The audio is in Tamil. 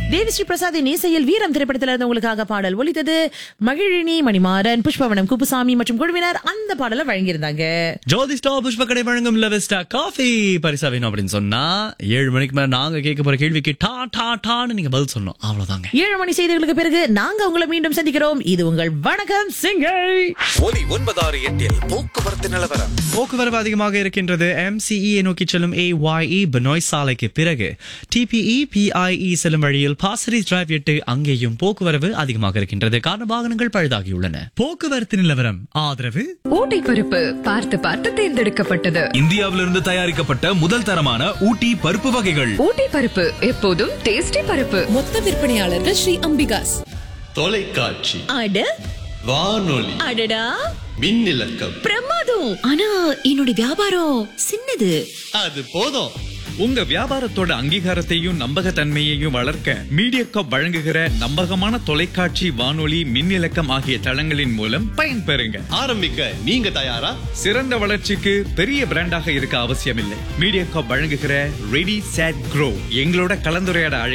தேவிஸ்ரீ பிரசாத்தின் இசையில் வீரம் திரைப்படத்தில் இருந்து உங்களுக்காக பாடல் ஒலித்தது மகிழினி மணிமாறன் புஷ்பவனம் குப்புசாமி மற்றும் குழுவினர் அந்த பாடலை வழங்கியிருந்தாங்க ஜோதி ஸ்டார் புஷ்ப கடை வழங்கும் லெவஸ்டா காஃபி பரிசா வேணும் அப்படின்னு சொன்னா ஏழு மணிக்கு மேல நாங்க கேட்க போற கேள்விக்கு டா டா டான்னு நீங்க பதில் சொன்னோம் அவ்வளவுதாங்க ஏழு மணி செய்திகளுக்கு பிறகு நாங்க உங்களை மீண்டும் சந்திக்கிறோம் இது உங்கள் வணக்கம் சிங்கை ஒலி ஒன்பதாறு எட்டில் போக்குவரத்து நிலவரம் போக்குவரவு அதிகமாக இருக்கின்றது MCE -ஐ நோக்கி செல்லும் AYE பெனோய் சாலைக்கு பிறகு TPE PIE செல்லும் வழியில் பாசரி டிரைவ் எட்டு அங்கேயும் போக்குவரவு அதிகமாக இருக்கின்றது காரண வாகனங்கள் பழுதாகியுள்ளன போக்குவரத்து நிலவரம் ஆதரவு ஊட்டி பருப்பு பார்த்து பார்த்து தேர்ந்தெடுக்கப்பட்டது இந்தியாவிலிருந்து தயாரிக்கப்பட்ட முதல் தரமான ஊட்டி பருப்பு வகைகள் ஊட்டி பருப்பு எப்போதும் டேஸ்டி பருப்பு மொத்த விற்பனையாளர்கள் ஸ்ரீ அம்பிகாஸ் தொலைக்காட்சி அட வானொலி அடடா மின்னிலக்கம் பிரமாதம் ஆனா என்னோட வியாபாரம் சின்னது அது போதும் உங்க வியாபாரத்தோட அங்கீகாரத்தையும் நம்பகத்தன்மையையும் வளர்க்க மீடியாகாப் வழங்குகிற நம்பகமான தொலைக்காட்சி வானொலி மின்னிலக்கம் ஆகிய தளங்களின் மூலம் பயன்பெறுங்க ஆரம்பிக்க நீங்க தயாரா சிறந்த வளர்ச்சிக்கு பெரிய பிராண்டாக இருக்க அவசியமில்லை மீடியாகாப் வழங்குகிற ரெடி சேட் க்ரோ எங்களோட கலந்துரையாட அழை